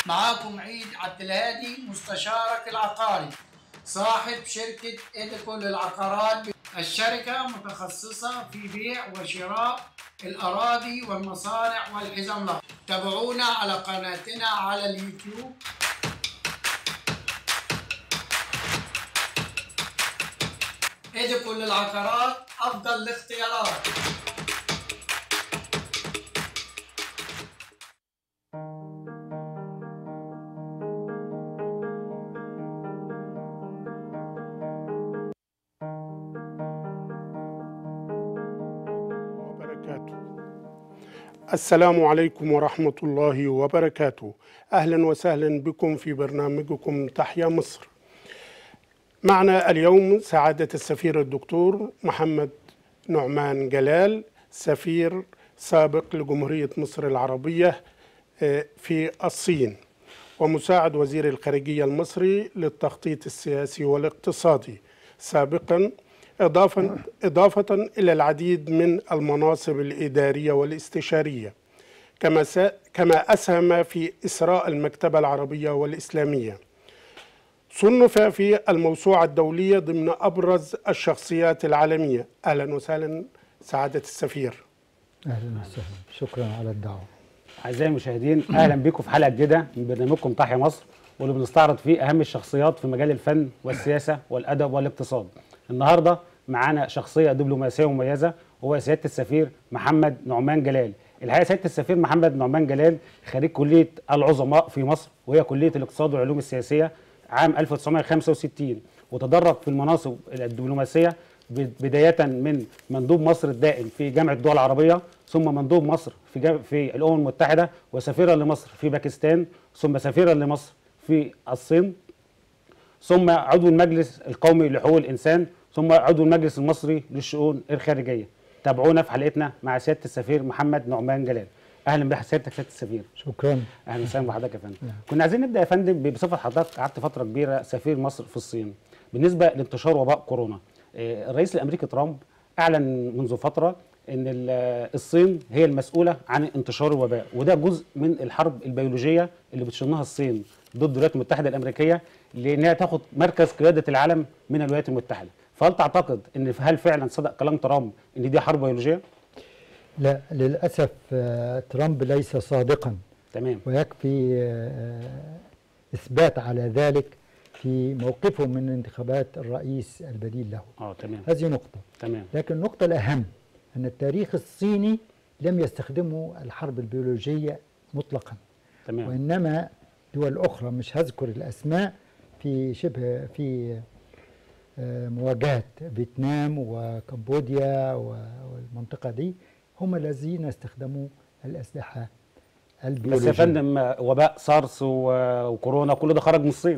معاكم عيد عبد الهادي مستشارك العقاري صاحب شركة إيديكو للعقارات الشركة متخصصة في بيع وشراء الأراضي والمصانع والحزم لها تابعونا على قناتنا على اليوتيوب إيديكو للعقارات أفضل الاختيارات وبركاته السلام عليكم ورحمة الله وبركاته أهلا وسهلا بكم في برنامجكم تحيا مصر معنا اليوم سعادة السفير الدكتور محمد نعمان جلال سفير سابق لجمهورية مصر العربية آه، في الصين ومساعد وزير الخارجية المصري للتخطيط السياسي والاقتصادي سابقا إضافة, إضافة إلى العديد من المناصب الإدارية والاستشارية كما س- كما أسهم في إسراء المكتبة العربية والإسلامية صنف في الموسوعة الدولية ضمن أبرز الشخصيات العالمية أهلا وسهلا سعادة السفير اهلا وسهلا شكرا على الدعوه أعزائي المشاهدين أهلا بكم في حلقة جديدة من برنامجكم تحيا مصر واللي بنستعرض فيه أهم الشخصيات في مجال الفن والسياسة والأدب والاقتصاد. النهاردة معانا شخصية دبلوماسية مميزة وهو سيادة السفير محمد نعمان جلال. الحقيقة سيادة السفير محمد نعمان جلال خريج كلية العظماء في مصر وهي كلية الاقتصاد والعلوم السياسية عام 1965 وتدرج في المناصب الدبلوماسية بداية من مندوب مصر الدائم في جامعة الدول العربية ثم مندوب مصر في جام- في الأمم المتحدة وسفيرا لمصر في باكستان ثم سفيرا لمصر في الصين ثم عضو المجلس القومي لحقوق الإنسان ثم عضو المجلس المصري للشؤون الخارجية تابعونا في حلقتنا مع سيادة السفير محمد نعمان جلال أهلا بحضرتك سيادة السفير شكرا اهلا وسهلا بحضرتك يا فندم كنا عايزين نبدا يا فندم بصفه حضرتك قعدت فتره كبيره سفير مصر في الصين بالنسبه لانتشار وباء كورونا آه، الرئيس الامريكي ترامب اعلن منذ فتره ان ال- الصين هي المسؤوله عن انتشار الوباء وده جزء من الحرب البيولوجيه اللي بتشنها الصين ضد الولايات المتحده الامريكيه لانها تاخد مركز قياده العالم من الولايات المتحده فهل تعتقد ان هل فعلا صدق كلام ترامب ان دي حرب بيولوجيه لا للاسف آه، ترامب ليس صادقا تمام ويكفي آه، اثبات على ذلك في موقفه من انتخابات الرئيس البديل له اه تمام هذه نقطه تمام لكن النقطه الاهم ان التاريخ الصيني لم يستخدمه الحرب البيولوجيه مطلقا تمام وانما دول اخرى مش هذكر الاسماء في شبه في آه، مواجهه فيتنام وكمبوديا و- والمنطقه دي هم الذين استخدموا الاسلحه بس البيولوجيه يا فندم آه، وباء سارس و- وكورونا كل ده خرج من الصين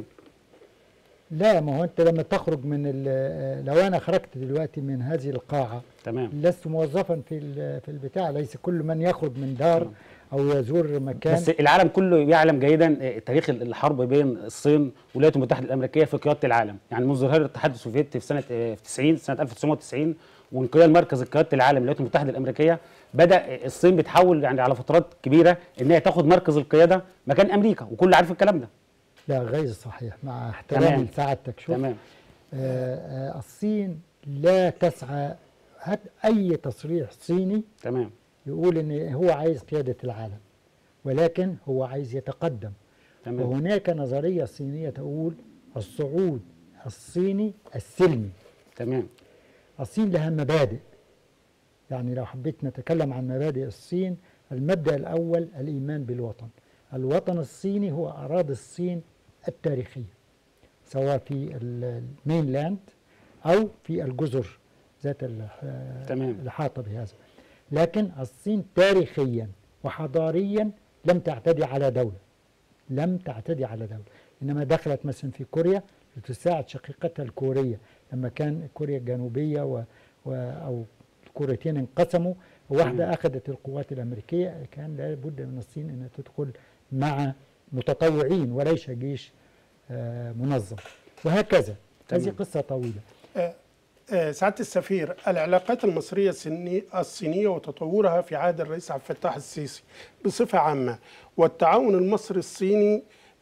لا ما هو انت لما تخرج من ال- لو انا خرجت دلوقتي من هذه القاعه تمام لست موظفا في ال- في البتاع ليس كل من يخرج من دار او يزور مكان بس العالم كله يعلم جيدا آه، تاريخ الحرب بين الصين والولايات المتحده الامريكيه في قياده العالم يعني منذ ظهور الاتحاد السوفيتي في سنه آه، في 90 سنه 1990 وانقياد مركز قياده العالم للولايات المتحده الامريكيه بدا الصين بتحاول يعني على فترات كبيره ان هي تاخد مركز القياده مكان امريكا وكل عارف الكلام ده لا غير صحيح مع تمام. احترامي لسعادتك شوف تمام آه، آه، الصين لا تسعى هات اي تصريح صيني تمام يقول ان هو عايز قياده العالم ولكن هو عايز يتقدم تمام وهناك نظريه صينيه تقول الصعود الصيني السلمي تمام الصين لها مبادئ يعني لو حبيت نتكلم عن مبادئ الصين المبدأ الأول الإيمان بالوطن الوطن الصيني هو أراضي الصين التاريخية سواء في ال- المينلاند أو في الجزر ذات الح- تمام. الإحاطة بهذا لكن الصين تاريخيا وحضاريا لم تعتدي على دولة لم تعتدي على دولة إنما دخلت مثلا في كوريا لتساعد شقيقتها الكورية لما كان كوريا الجنوبية و... و... أو الكوريتين انقسموا وواحدة تمام. أخذت القوات الأمريكية كان لابد من الصين أنها تدخل مع متطوعين وليس جيش آه، منظم وهكذا هذه تمام. قصة طويلة آه، آه، سعادة السفير العلاقات المصرية الصيني- الصينية وتطورها في عهد الرئيس عبد الفتاح السيسي بصفة عامة والتعاون المصري الصيني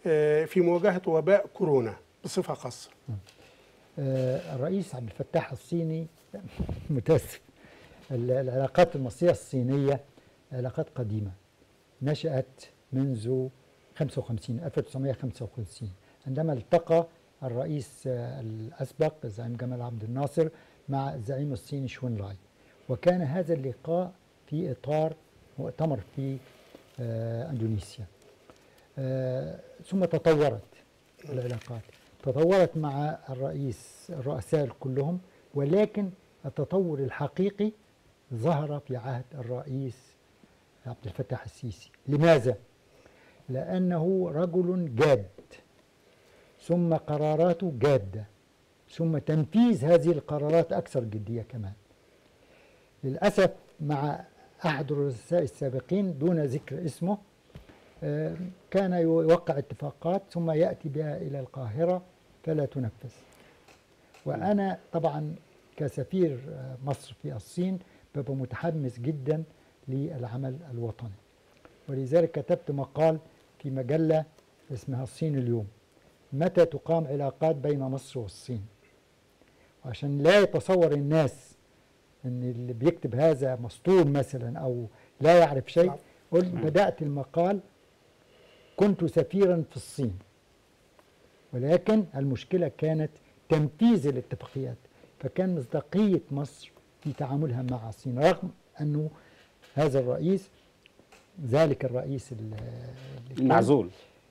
آه، في مواجهة وباء كورونا بصفة خاصة آه، الرئيس عبد الفتاح الصيني متاسف ال- العلاقات المصرية الصينية علاقات قديمة نشأت منذ 55 1955 عندما التقى الرئيس آه، الأسبق الزعيم جمال عبد الناصر مع الزعيم الصيني شون لاي وكان هذا اللقاء في إطار مؤتمر في آه، أندونيسيا آه، ثم تطورت العلاقات تطورت مع الرئيس الرؤساء كلهم ولكن التطور الحقيقي ظهر في عهد الرئيس عبد الفتاح السيسي لماذا؟ لأنه رجل جاد ثم قراراته جادة ثم تنفيذ هذه القرارات أكثر جدية كمان للأسف مع أحد الرؤساء السابقين دون ذكر اسمه آه، كان يوقع اتفاقات ثم يأتي بها إلى القاهرة فلا تنفذ وأنا طبعا كسفير آه، مصر في الصين ببقى متحمس جدا للعمل الوطني ولذلك كتبت مقال في مجلة اسمها الصين اليوم متى تقام علاقات بين مصر والصين وعشان لا يتصور الناس ان اللي بيكتب هذا مسطول مثلا او لا يعرف شيء نعم. قلت بدأت المقال كنت سفيرا في الصين ولكن المشكلة كانت تنفيذ الاتفاقيات فكان مصداقية مصر في تعاملها مع الصين رغم أنه هذا الرئيس ذلك الرئيس ال- اللي كان- المعزول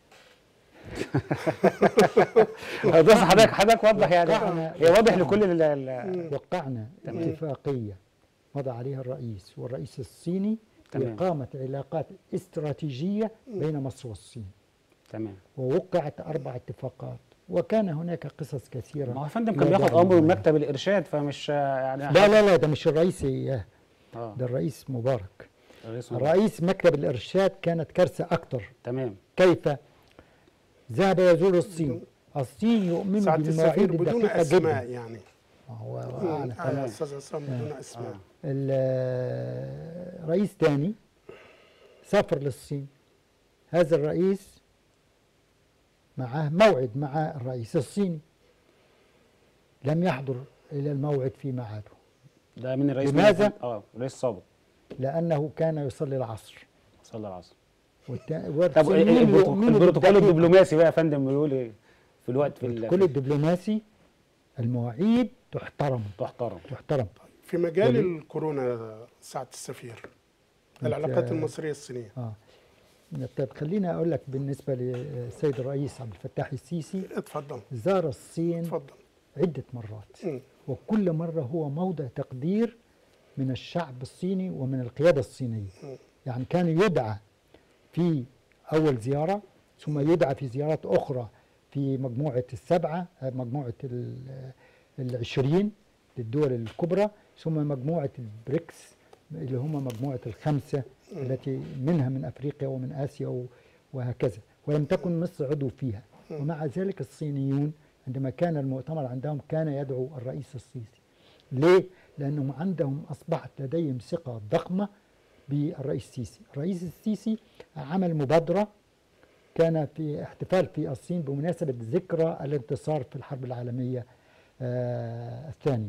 بص حضرتك حضرتك وضح يعني وقعنا- هي واضح لكل ال- ال- وقعنا اتفاقية مضى عليها الرئيس والرئيس الصيني تمام. لإقامة علاقات استراتيجية بين مصر والصين تمام ووقعت أربع اتفاقات وكان هناك قصص كثيرة ما هو يا فندم لا كان بياخد داعي امره من لها. مكتب الارشاد فمش يعني لا لا لا ده مش الرئيس إياه اه ده الرئيس مبارك الرئيس مبارك. الرئيس مكتب الإرشاد كانت كارثة أكتر تمام كيف ذهب يزور الصين الصين يؤمن سعادة بالمواعيد السفير بدون الدقيقة أسماء جدا يعني هو آه، أعلى آه، أستاذ عصام بدون أسماء آه. ال- رئيس تاني سافر للصين هذا الرئيس معه موعد مع الرئيس الصيني لم يحضر إلى الموعد في ميعاده ده من الرئيس لماذا؟ مين؟ اه الرئيس سابق لأنه كان يصلي العصر صلى العصر والتا- طب إيه- إيه والصينيين البروتو- يؤمنوا البروتوكول بالدقيقة. الدبلوماسي بقى يا فندم بيقول ايه في الوقت في ال- البروتوكول الدبلوماسي المواعيد تحترم تحترم تحترم في مجال ولي- الكورونا سعادة السفير أنت- العلاقات المصرية الصينية اه طيب خليني اقول لك بالنسبه للسيد الرئيس عبد الفتاح السيسي اتفضل زار الصين اتفضل عده مرات مم. وكل مره هو موضع تقدير من الشعب الصيني ومن القياده الصينيه مم. يعني كان يدعى في اول زياره ثم يدعى في زيارات اخرى في مجموعه السبعه آه، مجموعه ال- العشرين للدول الكبرى ثم مجموعه البريكس اللي هم مجموعه الخمسه التي منها من افريقيا ومن اسيا و- وهكذا ولم تكن مصر عضو فيها ومع ذلك الصينيون عندما كان المؤتمر عندهم كان يدعو الرئيس السيسي ليه؟ لأنهم عندهم أصبحت لديهم ثقة ضخمة بالرئيس السيسي الرئيس السيسي عمل مبادرة كان في احتفال في الصين بمناسبة ذكرى الانتصار في الحرب العالمية آه الثانية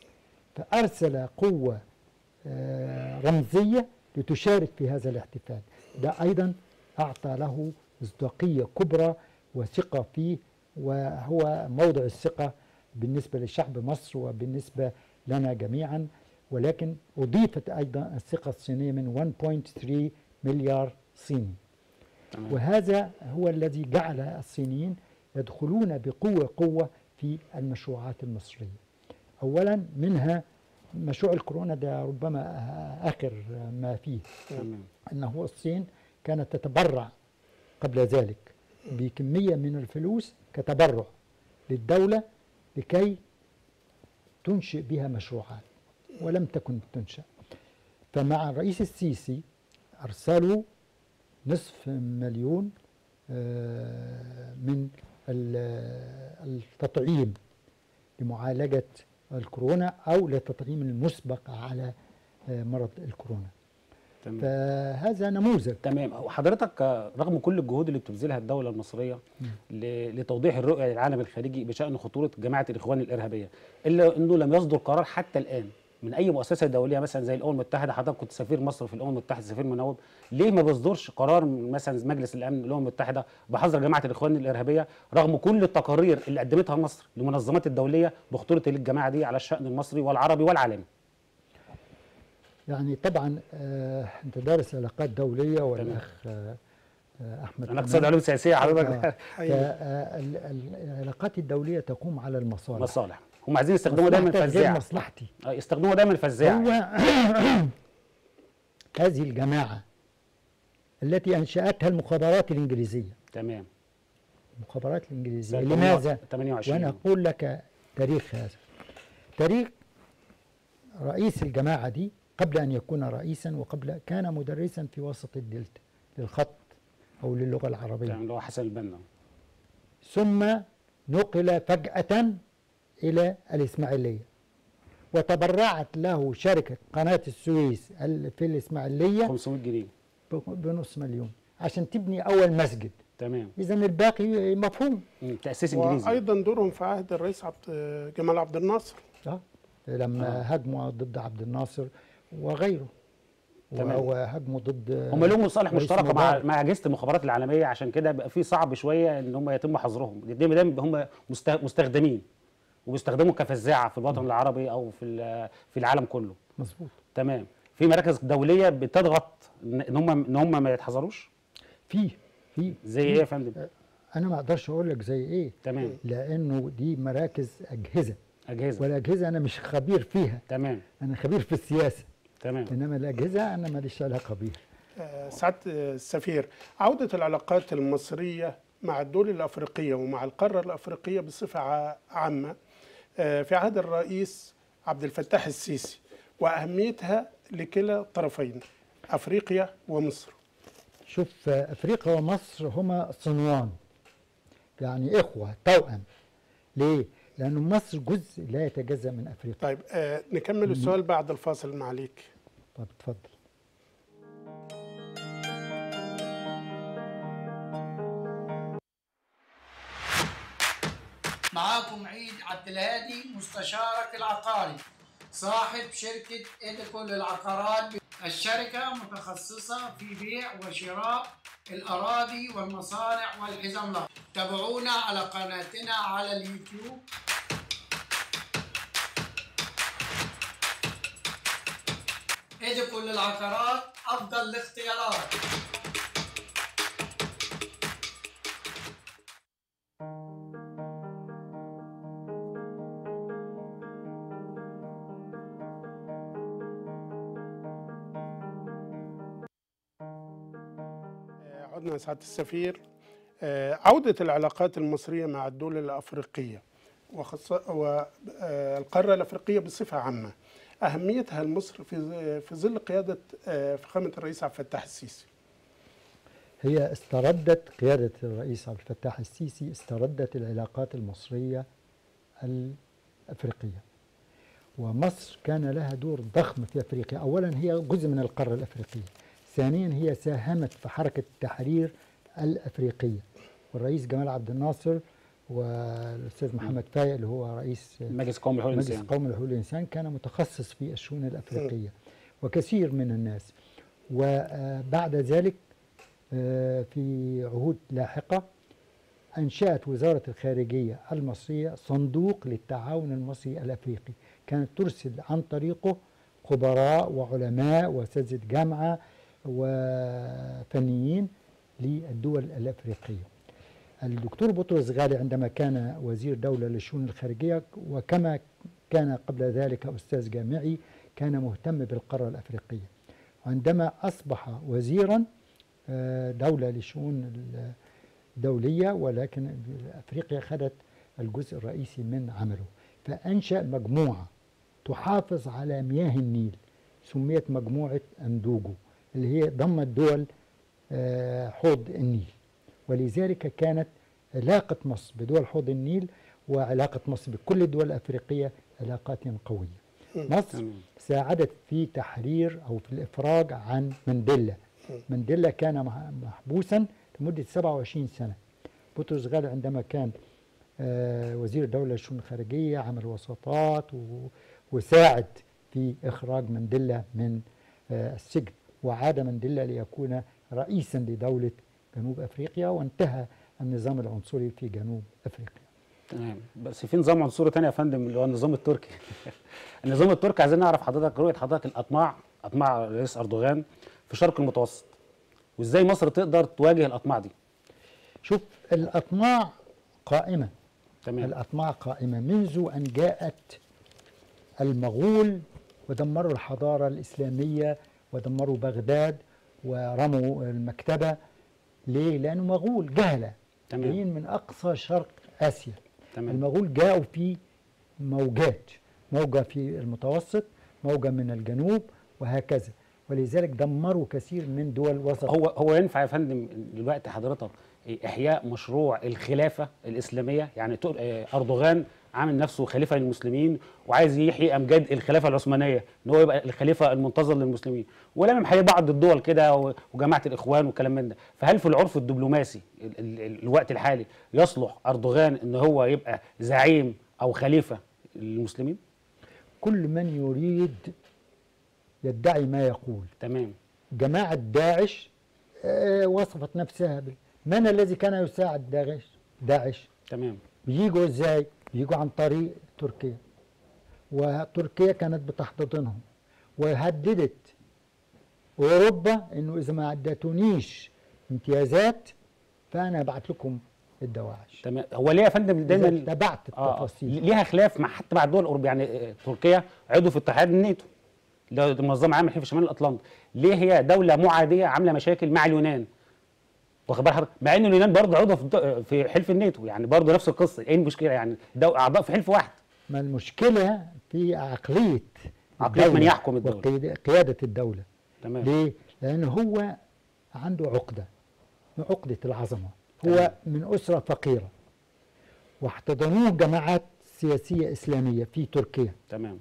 فأرسل قوة آه رمزية لتشارك في هذا الاحتفال ده أيضا أعطى له مصداقية كبرى وثقة فيه وهو موضع الثقة بالنسبة لشعب مصر وبالنسبة لنا جميعا ولكن أضيفت أيضا الثقة الصينية من 1.3 مليار صيني تمام. وهذا هو الذي جعل الصينيين يدخلون بقوة قوة في المشروعات المصرية أولا منها مشروع الكورونا ده ربما آخر ما فيه تمام أنه الصين كانت تتبرع قبل ذلك بكمية من الفلوس كتبرع للدولة لكي تنشئ بها مشروعات ولم تكن تنشأ فمع الرئيس السيسي أرسلوا نصف مليون آه، من ال- التطعيم لمعالجة الكورونا أو للتطعيم المسبق على آه، مرض الكورونا تمام. فهذا نموذج تمام وحضرتك آه، رغم كل الجهود اللي بتبذلها الدوله المصريه ل- لتوضيح الرؤيه للعالم الخارجي بشان خطوره جماعه الاخوان الارهابيه الا انه لم يصدر قرار حتى الان من اي مؤسسه دوليه مثلا زي الامم المتحده حضرتك كنت سفير مصر في الامم المتحده سفير منوب ليه ما بيصدرش قرار من مثلا مجلس الامن الامم المتحده بحظر جماعه الاخوان الارهابيه رغم كل التقارير اللي قدمتها مصر للمنظمات الدوليه بخطوره الجماعه دي على الشان المصري والعربي والعالمي يعني طبعا آه انت دارس علاقات دوليه والاخ آه آه احمد انا اقتصاد علوم سياسيه حضرتك آه فال- ال- العلاقات الدوليه تقوم على المصالح مصالح هم عايزين يستخدموا دايما مصلحتك غير فزاعه مصلحتي آه، يستخدموا دايما فزاعه هو هذه الجماعه التي انشاتها المخابرات الانجليزيه تمام المخابرات الانجليزيه زي لماذا 28 وانا اقول لك تاريخ هذا تاريخ رئيس الجماعه دي قبل ان يكون رئيسا وقبل كان مدرسا في وسط الدلتا للخط او للغه العربيه تمام اللي هو حسن البنا ثم نقل فجأة إلى الإسماعيلية وتبرعت له شركة قناة السويس ال- في الإسماعيلية 500 جنيه ب- بنص مليون عشان تبني أول مسجد تمام إذا الباقي مفهوم مم، تاسيس انجليزي وايضا دورهم في عهد الرئيس عبد جمال عبد الناصر آه. لما هجموا ضد عبد الناصر وغيره تمام. وهجموا ضد هم لهم مصالح رئيس مشتركه مع مبارك. مع اجهزه المخابرات العالميه عشان كده بقى في صعب شويه ان هم يتم حظرهم دايما دايما هم مست- مستخدمين وبيستخدموا كفزاعه في الوطن العربي او في ال- في العالم كله مظبوط تمام في مراكز دوليه بتضغط ان إن هم ان هم ما يتحظروش فيه فيه زي ايه يا فندم أنا ما أقدرش أقول لك زي إيه تمام لأنه دي مراكز أجهزة اجهزه والأجهزة أنا مش خبير فيها تمام أنا خبير في السياسة تمام إنما الأجهزة أنا ماليش علاقة بيها آه، سعاده السفير عوده العلاقات المصريه مع الدول الافريقيه ومع القاره الافريقيه بصفه ع- عامه آه، في عهد الرئيس عبد الفتاح السيسي واهميتها لكلا الطرفين افريقيا ومصر شوف آه، أفريقيا ومصر هما صنوان يعني إخوة توأم ليه؟ لأن مصر جزء لا يتجزأ من أفريقيا طيب آه، نكمل السؤال بعد الفاصل معليك طب اتفضل معاكم عيد عبد الهادي مستشارك العقاري صاحب شركة إيديكو للعقارات الشركة متخصصة في بيع وشراء الأراضي والمصانع والحزم الأخضر تابعونا على قناتنا على اليوتيوب إيديكو للعقارات أفضل الاختيارات آه، عدنا سعاده السفير آه، عوده العلاقات المصريه مع الدول الافريقيه وخاصه والقاره الافريقيه بصفه عامه اهميتها لمصر في في ظل قياده آه، فخامه الرئيس عبد الفتاح السيسي هي استردت قيادة الرئيس عبد الفتاح السيسي استردت العلاقات المصرية الأفريقية ومصر كان لها دور ضخم في أفريقيا أولا هي جزء من القارة الأفريقية ثانيا هي ساهمت في حركة التحرير الأفريقية والرئيس جمال عبد الناصر والأستاذ محمد فايق اللي هو رئيس مجلس القومي لحقوق مجلس الانسان القومي لحقوق الإنسان كان متخصص في الشؤون الأفريقية وكثير من الناس وبعد ذلك آه، في عهود لاحقة أنشأت وزارة الخارجية المصرية صندوق للتعاون المصري الأفريقي كانت ترسل عن طريقه خبراء وعلماء وأساتذة جامعة وفنيين للدول الأفريقية الدكتور بطرس غالي عندما كان وزير دولة للشؤون الخارجية وكما كان قبل ذلك أستاذ جامعي كان مهتم بالقارة الأفريقية عندما أصبح وزيرا آه، دولة للشؤون الدولية ولكن أفريقيا خدت الجزء الرئيسي من عمله فأنشأ مجموعة تحافظ على مياه النيل سميت مجموعة أندوجو اللي هي ضمت دول آه، حوض النيل ولذلك كانت علاقة مصر بدول حوض النيل وعلاقة مصر بكل الدول الأفريقية علاقات قوية مصر ساعدت في تحرير أو في الإفراج عن مانديلا مانديلا كان مح- محبوسا لمدة 27 سنة بطرس غالي عندما كان آه، وزير الدولة للشؤون الخارجية عمل وساطات و- وساعد في إخراج مانديلا من آه، السجن وعاد مانديلا ليكون رئيسا لدولة جنوب أفريقيا وانتهى النظام العنصري في جنوب أفريقيا تمام بس في نظام عنصري تاني يا فندم اللي هو النظام التركي النظام التركي عايزين نعرف حضرتك رؤيه حضرتك الاطماع اطماع الرئيس اردوغان في الشرق المتوسط وازاي مصر تقدر تواجه الاطماع دي شوف الأطماع قائمة تمام الأطماع قائمة منذ أن جاءت المغول ودمروا الحضارة الإسلامية ودمروا بغداد ورموا المكتبة ليه؟ لأنه مغول جهلة تمام. جايين من أقصى شرق آسيا تمام. المغول جاءوا في موجات موجة في المتوسط موجة من الجنوب وهكذا ولذلك دمروا كثير من دول وسط هو هو ينفع يا فندم دلوقتي حضرتك احياء مشروع الخلافه الاسلاميه يعني تق- آه، اردوغان عامل نفسه خليفه للمسلمين وعايز يحيي امجاد الخلافه العثمانيه ان هو يبقى الخليفه المنتظر للمسلمين ولما محيي بعض الدول كده و- وجماعه الاخوان والكلام من ده فهل في العرف الدبلوماسي ال ال ال الوقت الحالي يصلح اردوغان ان هو يبقى زعيم او خليفه للمسلمين كل من يريد يدعي ما يقول تمام جماعة داعش آه، وصفت نفسها بال- من الذي كان يساعد داعش داعش تمام بيجوا ازاي بيجوا عن طريق تركيا وتركيا كانت بتحتضنهم وهددت اوروبا انه اذا ما ادتونيش امتيازات فانا ابعت لكم الدواعش تمام هو ليه يا فندم دايما إذا تبعت آه التفاصيل ليها خلاف مع حتى مع الدول الاوروبيه يعني آه، تركيا عضو في اتحاد الناتو اللي هو منظمه عام الحلف شمال الاطلنطي ليه هي دوله معاديه عامله مشاكل مع اليونان واخد بال حضرتك مع ان اليونان برضه عضو في الد- في حلف الناتو يعني برضه نفس القصه ايه المشكله يعني دو اعضاء في حلف واحد ما المشكله في عقليه عقلية من الدولة يحكم الدولة. وقيادة- قياده الدوله تمام ليه؟ لأن هو عنده عقدة عقدة العظمة هو تمام. من أسرة فقيرة واحتضنوه جماعات سياسية إسلامية في تركيا تمام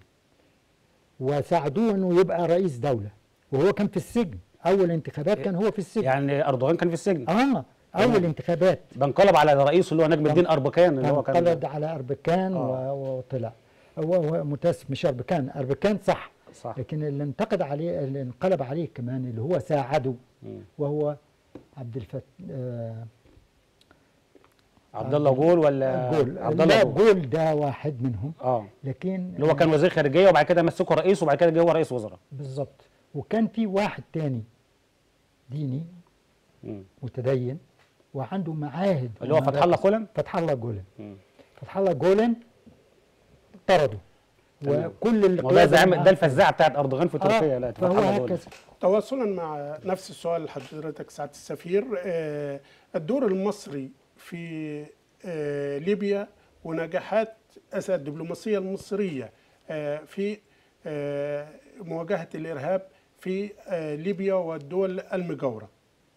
وساعدوه أنه يبقى رئيس دولة وهو كان في السجن أول انتخابات كان هو في السجن يعني اردوغان كان في السجن آه أول تمام. انتخابات ده انقلب على رئيسه اللي هو نجم الدين اربكان اللي هو كان انقلب على أربكان آه. و- وطلع هو هو متاسف مش أربكان أربكان صح صح لكن اللي انتقد عليه اللي انقلب عليه كمان اللي هو ساعده مم. وهو عبد الفتاح آه عبد الله جول ولا جول عبد لا الله جول جول ده واحد منهم اه لكن اللي هو كان وزير خارجيه وبعد كده مسكه رئيس وبعد كده جه هو رئيس وزراء بالظبط وكان في واحد تاني ديني مم. متدين وعنده معاهد اللي هو فتح الله ومراكز. كولن فتح الله جولن مم. فتح الله جولن طرده تمام. وكل اللي ما هو ده زعيم ده الفزاعه بتاعت اردوغان في تركيا لا فهو فتح الله جول. هكذا تواصلا مع نفس السؤال لحضرتك سعاده السفير آه، الدور المصري في آه، ليبيا ونجاحات أس- الدبلوماسيه المصريه آه، في آه، مواجهه الارهاب في آه، ليبيا والدول المجاوره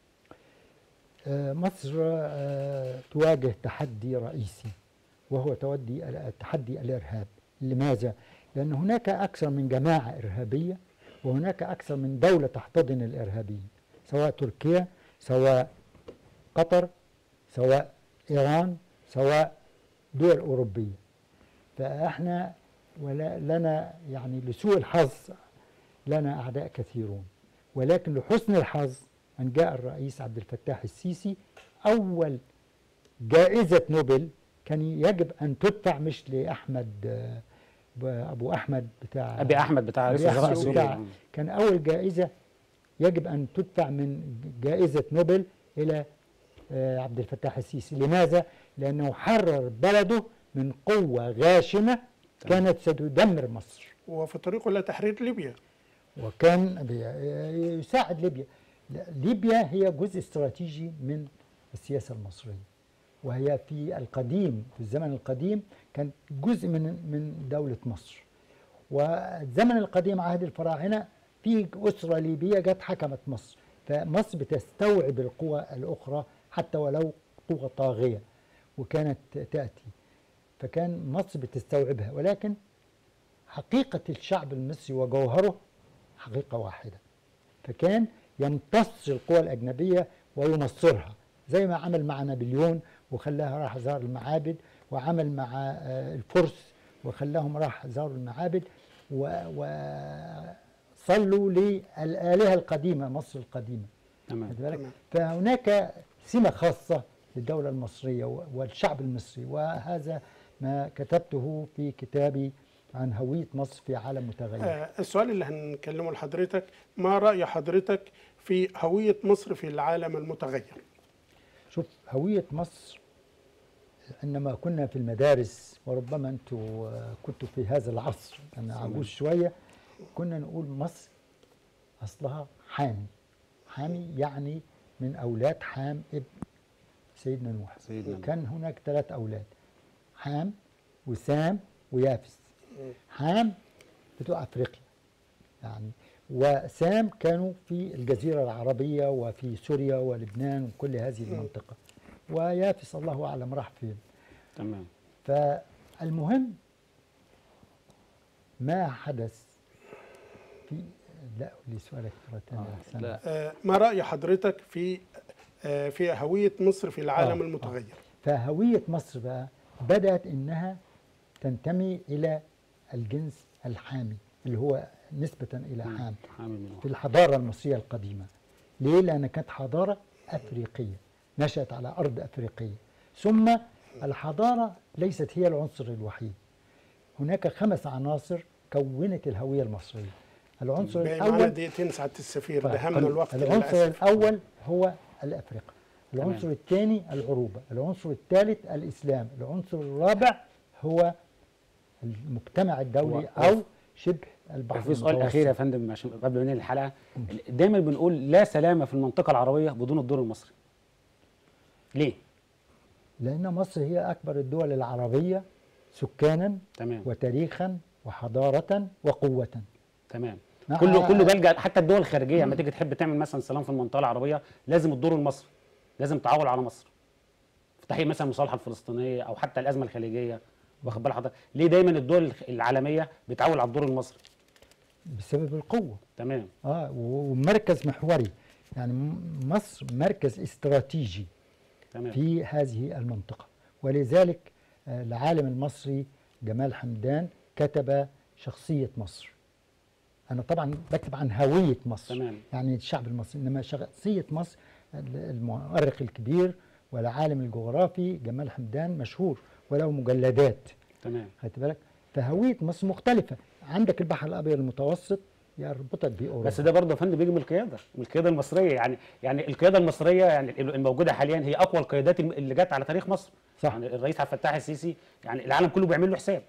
آه، مصر آه، تواجه تحدي رئيسي وهو تودي تحدي الارهاب لماذا؟ لان هناك اكثر من جماعه ارهابيه وهناك اكثر من دوله تحتضن الارهابيين سواء تركيا سواء قطر سواء ايران سواء دول اوروبيه فاحنا ولا لنا يعني لسوء الحظ لنا اعداء كثيرون ولكن لحسن الحظ ان جاء الرئيس عبد الفتاح السيسي اول جائزه نوبل كان يجب ان تدفع مش لاحمد آه، ابو احمد بتاع ابي احمد بتاع رئيس أبي وزراء أحمد سوريا بتاع كان اول جائزه يجب ان تدفع من جائزه نوبل الى آه، عبد الفتاح السيسي لماذا لانه حرر بلده من قوه غاشمه كانت ستدمر مصر وفي طريقه الى تحرير ليبيا وكان بي- يساعد ليبيا لا، ليبيا هي جزء استراتيجي من السياسة المصرية وهي في القديم في الزمن القديم كانت جزء من من دولة مصر والزمن القديم عهد الفراعنة في أسرة ليبية جت حكمت مصر فمصر بتستوعب القوى الأخرى حتى ولو قوة طاغية وكانت تأتي فكان مصر بتستوعبها ولكن حقيقة الشعب المصري وجوهره حقيقة واحدة فكان يمتص القوى الأجنبية وينصرها زي ما عمل مع نابليون وخلاها راح زار المعابد وعمل مع آه، الفرس وخلاهم راح زاروا المعابد وصلوا للآلهة القديمة مصر القديمة تمام خد بالك؟ تمام. فهناك سمة خاصة للدولة المصرية و- والشعب المصري وهذا ما كتبته في كتابي عن هوية مصر في عالم متغير آه، السؤال اللي هنكلمه لحضرتك ما رأي حضرتك في هوية مصر في العالم المتغير شوف هوية مصر عندما كنا في المدارس وربما انتوا آه، كنتوا في هذا العصر انا عجوز شوية كنا نقول مصر اصلها حامي حامي يعني من اولاد حام ابن سيدنا نوح سيدنا نوح. كان هناك ثلاث اولاد حام وسام ويافس حام بتوع افريقيا يعني وسام كانوا في الجزيرة العربية وفي سوريا ولبنان وكل هذه المنطقة ويافس الله أعلم راح فين تمام فالمهم ما حدث في لا لي سؤالك مرة ثانية آه، أحسن. لا. آه، ما رأي حضرتك في آه، في هوية مصر في العالم آه، المتغير فهوية مصر بقى بدأت إنها تنتمي إلى الجنس الحامي اللي هو نسبة إلى حام حامي من في الحضارة المصرية القديمة ليه؟ لأن كانت حضارة أفريقية نشأت على أرض أفريقية ثم الحضارة ليست هي العنصر الوحيد هناك خمس عناصر كونت الهوية المصرية العنصر باقي معانا الأول دقيقتين سعادة السفير طيب، دهمنا الوقت العنصر للأسف. الأول هو الأفريقي العنصر تمام. الثاني العروبة العنصر الثالث الإسلام العنصر الرابع هو المجتمع الدولي هو- أو شبه البحر في سؤال المتوسط. اخير يا فندم عشان قبل ما ننهي الحلقه دايما بنقول لا سلامه في المنطقه العربيه بدون الدور المصري ليه لأن مصر هي أكبر الدول العربية سكانا تمام وتاريخا وحضارة وقوة تمام مع- كله كله بيلجا حتى الدول الخارجيه لما تيجي تحب تعمل مثلا سلام في المنطقه العربيه لازم الدور المصري لازم تعول على مصر في تحقيق مثلا المصالحه الفلسطينيه او حتى الازمه الخليجيه واخد بال حضرتك ليه دايما الدول الخ- العالميه بتعول على الدور المصري بسبب القوة تمام آه و- ومركز محوري يعني م- مصر مركز استراتيجي تمام في هذه المنطقة ولذلك آه، العالم المصري جمال حمدان كتب شخصية مصر أنا طبعا بكتب عن هوية مصر تمام. يعني الشعب المصري إنما شخصية مصر ال- المؤرخ الكبير والعالم الجغرافي جمال حمدان مشهور وله مجلدات تمام خدت بالك فهوية مصر مختلفة عندك البحر الأبيض المتوسط يربطك بأوروبا بس ده برضه يا فندم بيجي من القياده من القياده المصريه يعني يعني القياده المصريه يعني الموجوده حاليا هي اقوى القيادات الم- اللي جت على تاريخ مصر صح. يعني الرئيس عبد الفتاح السيسي يعني العالم كله بيعمل له حساب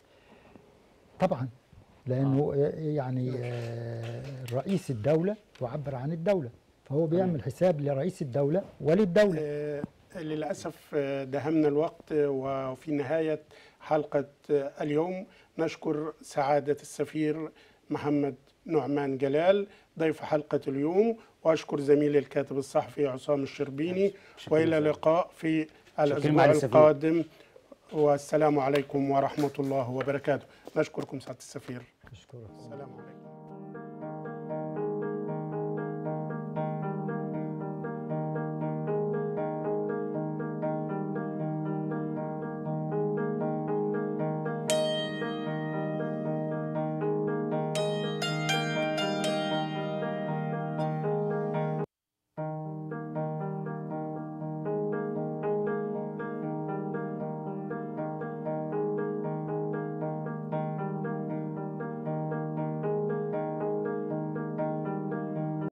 طبعا لانه يعني آه، رئيس الدوله يعبر عن الدوله فهو بيعمل حساب لرئيس الدوله وللدوله آه، للأسف آه، دهمنا الوقت آه، وفي نهاية حلقة آه، اليوم نشكر سعادة السفير محمد نعمان جلال ضيف حلقة اليوم وأشكر زميلي الكاتب الصحفي عصام الشربيني شكراً وإلى جزيلاً. اللقاء في الأسبوع معالي السفير. القادم والسلام عليكم ورحمة الله وبركاته نشكركم سعادة السفير أشكرك السلام عليكم